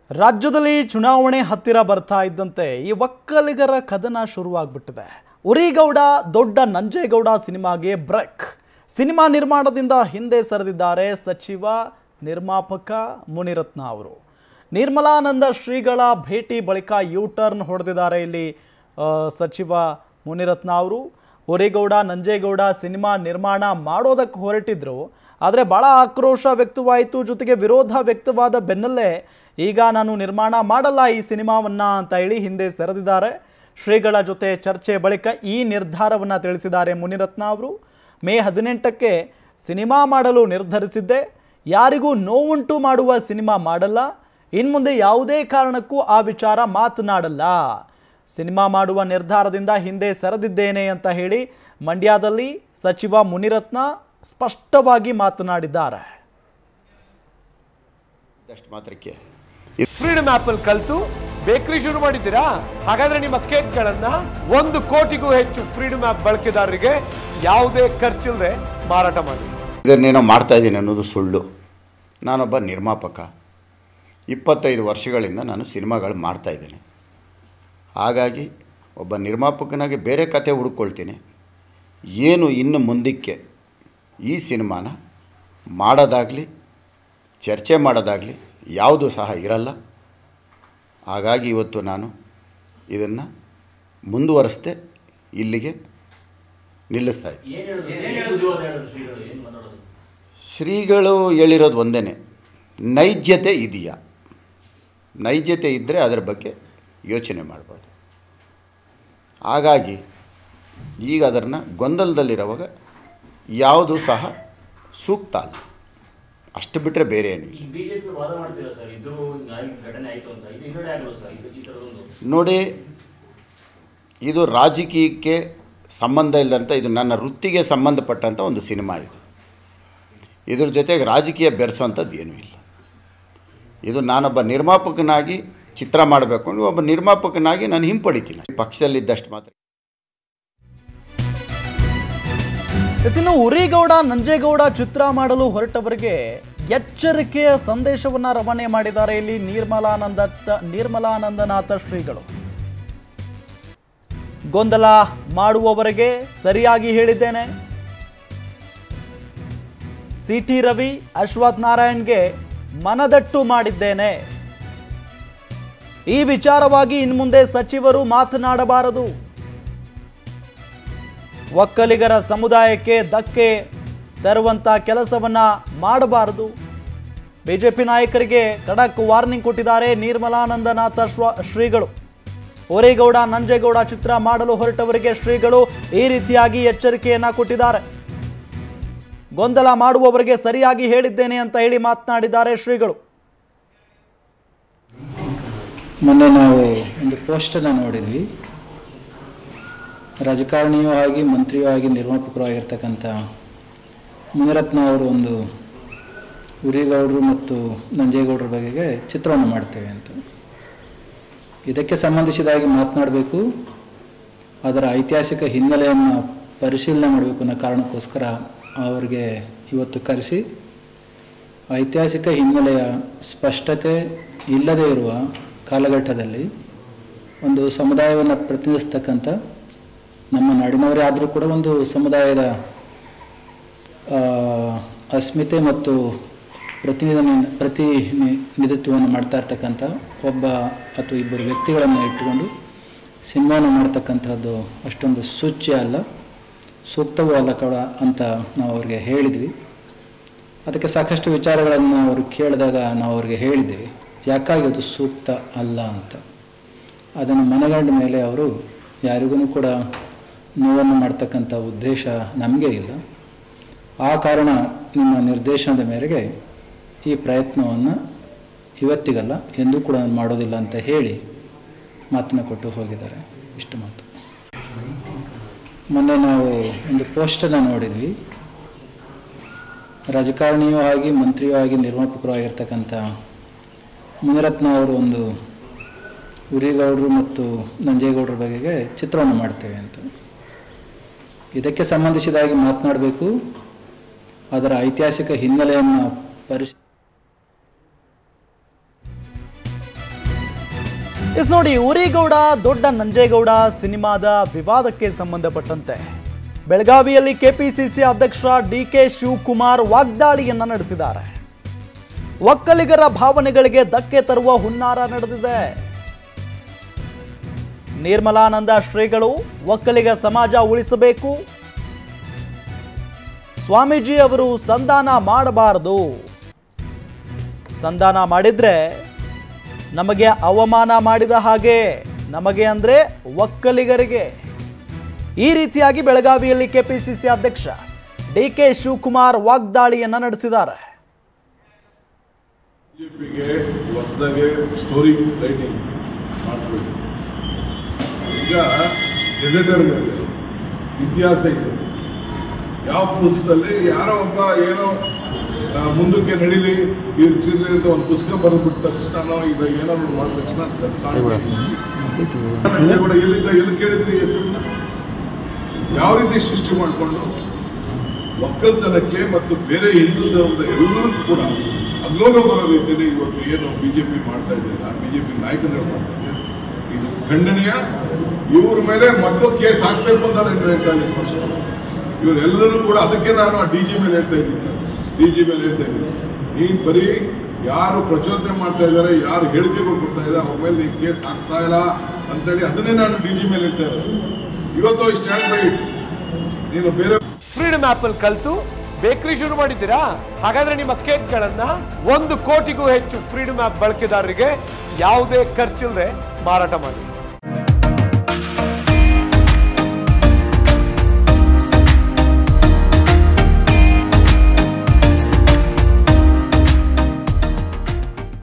ರಾಜ್ಯದಲ್ಲಿ ಚುನಾವಣೆ ಹತ್ತಿರ ಬರ್ತಾ ಇದ್ದಂತೆ ಈ ಒಕ್ಕಲಿಗರ ಕದನ ಶುರುವಾಗ್ಬಿಟ್ಟಿದೆ ಉರಿಗೌಡ ದೊಡ್ಡ ನಂಜೇಗೌಡ ಸಿನಿಮಾಗೆ ಬ್ರೇಕ್ ಸಿನಿಮಾ ನಿರ್ಮಾಣದಿಂದ ಹಿಂದೆ ಸರಿದಿದ್ದಾರೆ ಸಚಿವ ನಿರ್ಮಾಪಕ ಮುನಿರತ್ನ ಅವರು ನಿರ್ಮಲಾನಂದ ಶ್ರೀಗಳ ಭೇಟಿ ಬಳಿಕ ಯೂ ಟರ್ನ್ ಹೊಡೆದಿದ್ದಾರೆ ಇಲ್ಲಿ ಆ, ಸಚಿವ ಮುನಿರತ್ನ ಅವರು ಹೊರೇಗೌಡ ನಂಜೇಗೌಡ ಸಿನಿಮಾ ನಿರ್ಮಾಣ ಮಾಡೋದಕ್ಕೆ ಹೊರಟಿದ್ರು ಆದರೆ ಭಾಳ ಆಕ್ರೋಶ ವ್ಯಕ್ತವಾಯಿತು ಜೊತೆಗೆ ವಿರೋಧ ವ್ಯಕ್ತವಾದ ಬೆನ್ನಲ್ಲೇ ಈಗ ನಾನು ನಿರ್ಮಾಣ ಮಾಡಲ್ಲ ಈ ಸಿನಿಮಾವನ್ನ ಅಂತ ಹೇಳಿ ಹಿಂದೆ ಸೆರೆದಿದ್ದಾರೆ ಶ್ರೀಗಳ ಜೊತೆ ಚರ್ಚೆ ಬಳಿಕ ಈ ನಿರ್ಧಾರವನ್ನು ತಿಳಿಸಿದ್ದಾರೆ ಮುನಿರತ್ನ ಅವರು ಮೇ ಹದಿನೆಂಟಕ್ಕೆ ಸಿನಿಮಾ ಮಾಡಲು ನಿರ್ಧರಿಸಿದ್ದೆ ಯಾರಿಗೂ ನೋವುಂಟು ಮಾಡುವ ಸಿನಿಮಾ ಮಾಡಲ್ಲ ಇನ್ಮುಂದೆ ಯಾವುದೇ ಕಾರಣಕ್ಕೂ ಆ ವಿಚಾರ ಮಾತನಾಡಲ್ಲ ಸಿನಿಮಾ ಮಾಡುವ ನಿರ್ಧಾರದಿಂದ ಹಿಂದೆ ಸರಿದಿದ್ದೇನೆ ಅಂತ ಹೇಳಿ ಮಂಡ್ಯದಲ್ಲಿ ಸಚಿವ ಮುನಿರತ್ನ ಸ್ಪಷ್ಟವಾಗಿ ಮಾತನಾಡಿದ್ದಾರೆ ಅಷ್ಟು ಮಾತ್ರಕ್ಕೆ ಫ್ರೀಡಮ್ ಆಪ್ ಅಲ್ಲಿ ಕಲ್ತು ಬೇಕರಿ ಶುರು ಮಾಡಿದ್ದೀರಾ ಹಾಗಾದ್ರೆ ನಿಮ್ಮ ಕೇಕ್ಗಳನ್ನ ಒಂದು ಕೋಟಿಗೂ ಹೆಚ್ಚು ಫ್ರೀಡಮ್ ಆಪ್ ಬಳಕೆದಾರರಿಗೆ ಯಾವುದೇ ಖರ್ಚಿಲ್ಲದೆ ಮಾರಾಟ ಮಾಡಿ ಇದನ್ನೇನೋ ಮಾಡ್ತಾ ಇದ್ದೀನಿ ಅನ್ನೋದು ಸುಳ್ಳು ನಾನೊಬ್ಬ ನಿರ್ಮಾಪಕ ಇಪ್ಪತ್ತೈದು ವರ್ಷಗಳಿಂದ ನಾನು ಸಿನಿಮಾಗಳು ಮಾಡ್ತಾ ಇದ್ದೇನೆ ಹಾಗಾಗಿ ಒಬ್ಬ ನಿರ್ಮಾಪಕನಾಗಿ ಬೇರೆ ಕತೆ ಹುಡುಕೊಳ್ತೀನಿ ಏನು ಇನ್ನು ಮುಂದಕ್ಕೆ ಈ ಸಿನಿಮಾನ ಮಾಡೋದಾಗಲಿ ಚರ್ಚೆ ಮಾಡೋದಾಗಲಿ ಯಾವುದು ಸಹ ಇರಲ್ಲ ಹಾಗಾಗಿ ಇವತ್ತು ನಾನು ಇದನ್ನು ಮುಂದುವರಿಸ್ದೆ ಇಲ್ಲಿಗೆ ನಿಲ್ಲಿಸ್ತಾ ಇದ್ದೀನಿ ಶ್ರೀಗಳು ಹೇಳಿರೋದು ಒಂದೇ ನೈಜ್ಯತೆ ಇದೆಯಾ ನೈಜ್ಯತೆ ಇದ್ದರೆ ಅದರ ಬಗ್ಗೆ ಯೋಚನೆ ಮಾಡ್ಬೋದು ಹಾಗಾಗಿ ಈಗ ಅದನ್ನು ಗೊಂದಲದಲ್ಲಿರುವಾಗ ಯಾವುದು ಸಹ ಸೂಕ್ತ ಅಲ್ಲ ಅಷ್ಟು ಬಿಟ್ಟರೆ ಬೇರೆ ಏನಿಲ್ಲ ಈ ಬಿಜೆಪಿ ವಾದ ಮಾಡ್ತೀರಾ ಸರ್ ಇದ್ರು ಹಿಂಗಾಗಿ ಘಟನೆ ಆಯ್ತು ಅಂತ ಇದು ಹಿನ್ನಡೆ ಆಗಲ್ಲ ಸರ್ ಇದು ಈ ಥರದೊಂದು ನೋಡಿ ಇದು ರಾಜಕೀಯಕ್ಕೆ ಸಂಬಂಧ ಇಲ್ಲದಂಥ ಇದು ನನ್ನ ವೃತ್ತಿಗೆ ಸಂಬಂಧಪಟ್ಟಂಥ ಒಂದು ಸಿನಿಮಾ ಇದು ಇದ್ರ ಜೊತೆಗೆ ರಾಜಕೀಯ ಬೆರೆಸೋವಂಥದ್ದು ಏನೂ ಇಲ್ಲ ಇದು ನಾನೊಬ್ಬ ನಿರ್ಮಾಪಕನಾಗಿ ಚಿತ್ರ ಮಾಡಬೇಕು ಅಂದ್ರೆ ಒಬ್ಬ ನಿರ್ಮಾಪಕನಾಗಿ ನಾನು ಹಿಂಪಡಿತೀನಿ ಪಕ್ಷದಲ್ಲಿದ್ದಷ್ಟು ಮಾತ್ರ ಇನ್ನು ಉರಿಗೌಡ ನಂಜೇಗೌಡ ಚಿತ್ರ ಮಾಡಲು ಹೊರಟವರಿಗೆ ಎಚ್ಚರಿಕೆಯ ಸಂದೇಶವನ್ನ ರವಾನೆ ಮಾಡಿದ್ದಾರೆ ಇಲ್ಲಿ ನಿರ್ಮಲಾನಂದ ನಿರ್ಮಲಾನಂದನಾಥ ಶ್ರೀಗಳು ಗೊಂದಲ ಮಾಡುವವರಿಗೆ ಸರಿಯಾಗಿ ಹೇಳಿದ್ದೇನೆ ಸಿ ಟಿ ರವಿ ಅಶ್ವಥ್ ನಾರಾಯಣ್ಗೆ ಮನದಟ್ಟು ಮಾಡಿದ್ದೇನೆ ಈ ವಿಚಾರವಾಗಿ ಇನ್ಮುಂದೆ ಸಚಿವರು ಮಾತನಾಡಬಾರದು ಒಕ್ಕಲಿಗರ ಸಮುದಾಯಕ್ಕೆ ಧಕ್ಕೆ ತರುವಂತ ಕೆಲಸವನ್ನ ಮಾಡಬಾರದು ಬಿಜೆಪಿ ನಾಯಕರಿಗೆ ಖಡಕ್ ವಾರ್ನಿಂಗ್ ಕೊಟ್ಟಿದ್ದಾರೆ ನಿರ್ಮಲಾನಂದನಾಥ ಶ್ವ ಶ್ರೀಗಳು ಓರೇಗೌಡ ನಂಜೇಗೌಡ ಚಿತ್ರ ಮಾಡಲು ಹೊರಟವರಿಗೆ ಶ್ರೀಗಳು ಈ ರೀತಿಯಾಗಿ ಎಚ್ಚರಿಕೆಯನ್ನ ಕೊಟ್ಟಿದ್ದಾರೆ ಗೊಂದಲ ಮಾಡುವವರಿಗೆ ಸರಿಯಾಗಿ ಹೇಳಿದ್ದೇನೆ ಅಂತ ಹೇಳಿ ಮಾತನಾಡಿದ್ದಾರೆ ಶ್ರೀಗಳು ಮೊನ್ನೆ ನಾವು ಒಂದು ಪೋಸ್ಟನ್ನು ನೋಡಿದ್ವಿ ರಾಜಕಾರಣಿಯೂ ಆಗಿ ಮಂತ್ರಿಯೂ ಆಗಿ ನಿರ್ಮಾಪಕರು ಆಗಿರ್ತಕ್ಕಂಥ ಮುನಿರತ್ನ ಅವರು ಒಂದು ಉರಿಗೌಡರು ಮತ್ತು ನಂಜೇಗೌಡರ ಬಗೆಗೆ ಚಿತ್ರವನ್ನು ಮಾಡ್ತೇವೆ ಅಂತ ಇದಕ್ಕೆ ಸಂಬಂಧಿಸಿದಾಗಿ ಮಾತನಾಡಬೇಕು ಅದರ ಐತಿಹಾಸಿಕ ಹಿನ್ನೆಲೆಯನ್ನು ಪರಿಶೀಲನೆ ಮಾಡಬೇಕು ಅನ್ನೋ ಕಾರಣಕ್ಕೋಸ್ಕರ ಅವರಿಗೆ ಇವತ್ತು ಕರೆಸಿ ಐತಿಹಾಸಿಕ ಹಿನ್ನೆಲೆಯ ಸ್ಪಷ್ಟತೆ ಇಲ್ಲದೇ ಇರುವ ಕಾಲಘಟ್ಟದಲ್ಲಿ ಒಂದು ಸಮುದಾಯವನ್ನು ಪ್ರತಿನಿಧಿಸ್ತಕ್ಕಂಥ ನಮ್ಮ ನಾಡಿನವರೇ ಆದರೂ ಕೂಡ ಒಂದು ಸಮುದಾಯದ ಆ, ಅಸ್ಮಿತೆ ಮತ್ತು ಪ್ರತಿನಿಧಿ ಪ್ರತಿನಿಧಿತ್ವವನ್ನು ಮಾಡ್ತಾ ಇರ್ತಕ್ಕಂಥ ಒಬ್ಬ ಅಥವಾ ಇಬ್ಬರು ವ್ಯಕ್ತಿಗಳನ್ನು ಇಟ್ಟುಕೊಂಡು ಸಿನಿಮಾನ ಮಾಡ್ತಕ್ಕಂಥದ್ದು ಅಷ್ಟೊಂದು ಸೂಚ್ಯ ಅಲ್ಲ ಸೂಕ್ತವೂ ಅಲ್ಲ ಕೂಡ ಅಂತ ನಾವು ಅವ್ರಿಗೆ ಹೇಳಿದ್ವಿ ಅದಕ್ಕೆ ಸಾಕಷ್ಟು ವಿಚಾರಗಳನ್ನು ಅವರು ಕೇಳಿದಾಗ ನಾವು ಅವ್ರಿಗೆ ಹೇಳಿದ್ದೀವಿ ಯಾಕಾಗಿ ಅದು ಸೂಕ್ತ ಅಲ್ಲ ಅಂತ ಅದನ್ನು ಮನಗಂಡ ಮೇಲೆ ಅವರು ಯಾರಿಗೂ ಕೂಡ ನೋವನ್ನು ಮಾಡ್ತಕ್ಕಂಥ ಉದ್ದೇಶ ನಮಗೆ ಇಲ್ಲ ಆ ಕಾರಣ ನಿಮ್ಮ ನಿರ್ದೇಶನದ ಮೇರೆಗೆ ಈ ಪ್ರಯತ್ನವನ್ನು ಇವತ್ತಿಗಲ್ಲ ಎಂದೂ ಕೂಡ ನಾನು ಮಾಡೋದಿಲ್ಲ ಅಂತ ಹೇಳಿ ಮಾತನ್ನು ಕೊಟ್ಟು ಹೋಗಿದ್ದಾರೆ ಇಷ್ಟು ಮಾತು ಮೊನ್ನೆ ನಾವು ಒಂದು ಪೋಸ್ಟನ್ನು ನೋಡಿದ್ವಿ ರಾಜಕಾರಣಿಯೂ ಆಗಿ ಮಂತ್ರಿಯೂ ಆಗಿ ನಿರ್ಮಾಪಕರು ಆಗಿರ್ತಕ್ಕಂಥ ಮುನಿರತ್ನ ಅವರು ಒಂದು ಉರಿಗೌಡರು ಮತ್ತು ನಂಜೇಗೌಡರ ಬಗೆಗೆ ಚಿತ್ರವನ್ನು ಮಾಡ್ತೇವೆ ಅಂತ ಇದಕ್ಕೆ ಸಂಬಂಧಿಸಿದಾಗಿ ಮಾತನಾಡಬೇಕು ಅದರ ಐತಿಹಾಸಿಕ ಹಿನ್ನೆಲೆಯನ್ನು ಪರಿಶೀಲ ಎಸ್ ನೋಡಿ ಉರಿಗೌಡ ದೊಡ್ಡ ನಂಜೇಗೌಡ ಸಿನಿಮಾದ ವಿವಾದಕ್ಕೆ ಸಂಬಂಧಪಟ್ಟಂತೆ ಬೆಳಗಾವಿಯಲ್ಲಿ ಕೆಪಿಸಿಸಿ ಅಧ್ಯಕ್ಷ ಡಿ ಕೆ ಶಿವಕುಮಾರ್ ವಾಗ್ದಾಳಿಯನ್ನ ನಡೆಸಿದ್ದಾರೆ ಒಕ್ಕಲಿಗರ ಭಾವನೆಗಳಿಗೆ ಧಕ್ಕೆ ತರುವ ಹುನ್ನಾರ ನಡೆದಿದೆ ನಿರ್ಮಲಾನಂದ ಶ್ರೀಗಳು ಒಕ್ಕಲಿಗ ಸಮಾಜ ಉಳಿಸಬೇಕು ಸ್ವಾಮೀಜಿ ಅವರು ಸಂಧಾನ ಮಾಡಬಾರದು ಸಂಧಾನ ಮಾಡಿದ್ರೆ ನಮಗೆ ಅವಮಾನ ಮಾಡಿದ ಹಾಗೆ ನಮಗೆ ಅಂದ್ರೆ ಒಕ್ಕಲಿಗರಿಗೆ ಈ ರೀತಿಯಾಗಿ ಬೆಳಗಾವಿಯಲ್ಲಿ ಕೆಪಿಸಿಸಿ ಅಧ್ಯಕ್ಷ ಡಿ ಕೆ ಶಿವಕುಮಾರ್ ವಾಗ್ದಾಳಿಯನ್ನ ನಡೆಸಿದ್ದಾರೆ ಬಿಜೆಪಿಗೆ ಹೊಸದಾಗೆ ಸ್ಟೋರಿ ರೈಟಿಂಗ್ ಮಾಡಬೇಕು ಈಗ ಗೆಜೆಟರ್ಗಳಿದೆ ಇತಿಹಾಸ ಇದೆ ಯಾವ ಪುಸ್ತಕದಲ್ಲಿ ಯಾರೋ ಒಬ್ಬ ಏನೋ ಆ, ಮುಂದಕ್ಕೆ ನಡೀಲಿ ಇರ್ಸಿರ್ಲಿ ಅಂತ ಒಂದು ಪುಸ್ತಕ ಬರೆದ್ಬಿಟ್ಟ ತಕ್ಷಣ ನಾವು ಈಗ ಏನೋ ಒಂದು ಮಾಡಿದ ತಕ್ಷಣ ಅದ್ ತಾಂಡ್ಬಿಟ್ಟು ಕೂಡ ಎಲ್ಲಿಂದ ಎಲ್ಲಿ ಕೇಳಿದ್ರಿ ಹೆಸರನ್ನ ಯಾವ ರೀತಿ ಸೃಷ್ಟಿ ಮಾಡಿಕೊಂಡು ಒಕ್ಕಲ್ತನಕ್ಕೆ ಮತ್ತು ಬೇರೆ ಹಿಂದೂ ಧರ್ಮದ ಎಲ್ಲರಿಗೂ ಕೂಡ ಅದ್ಲೋಗ ಬರೋ ರೀತಿಯಲ್ಲಿ ಇವತ್ತು ಏನು ಬಿಜೆಪಿ ಮಾಡ್ತಾ ಇದ್ದಾರೆ ಬಿಜೆಪಿ ನಾಯಕರು ಮಾಡ್ತಾ ಇದ್ದಾರೆ ಇದು ಖಂಡನೀಯ ಇವ್ರ ಮೇಲೆ ಮತ್ತೊಂದು ಕೇಸ್ ಹಾಕ್ಬೇಕು ಅಂತ ನಾನು ಹೇಳ್ತಾ ಇದ್ದೀನಿ ಫಸ್ಟ್ ಇವರೆಲ್ಲರೂ ಕೂಡ ಅದಕ್ಕೆ ನಾನು ಆ ಡಿ ಜಿ ಮೇಲೆ ಹೇಳ್ತಾ ಇದ್ದೀನಿ ಡಿ ಜಿ ಮೇಲೆ ಹೇಳ್ತಾ ಇದ್ದೀನಿ ನೀನ್ ಬರೀ ಯಾರು ಪ್ರಚೋದನೆ ಮಾಡ್ತಾ ಇದ್ದಾರೆ ಯಾರು ಹೇಳಿಕೆಗಳು ಕೊಡ್ತಾ ಇದ್ದಾರೆ ಅವ್ರ ಮೇಲೆ ನೀನ್ ಕೇಸ್ ಹಾಕ್ತಾ ಇಲ್ಲ ಅಂತೇಳಿ ಅದನ್ನೇ ನಾನು ಡಿ ಜಿ ಮೇಲೆ ಹೇಳ್ತಾ ಇರೋದು ಇವತ್ತು ಸ್ಟ್ಯಾಂಡ್ ಬೈ ನೀನು ಬೇರೆ ಫ್ರೀಡಮ್ ಆಪ್ ಅಲ್ಲಿ ಕಲ್ತು ಬೇಕರಿ ಶುರು ಮಾಡಿದ್ದೀರಾ ಹಾಗಾದ್ರೆ ನಿಮ್ಮ ಕೇಕ್ಗಳನ್ನ ಒಂದು ಕೋಟಿಗೂ ಹೆಚ್ಚು ಫ್ರೀಡಮ್ ಆಪ್ ಬಳಕೆದಾರರಿಗೆ ಯಾವುದೇ ಖರ್ಚಿಲ್ಲದೆ ಮಾರಾಟ ಮಾಡಿ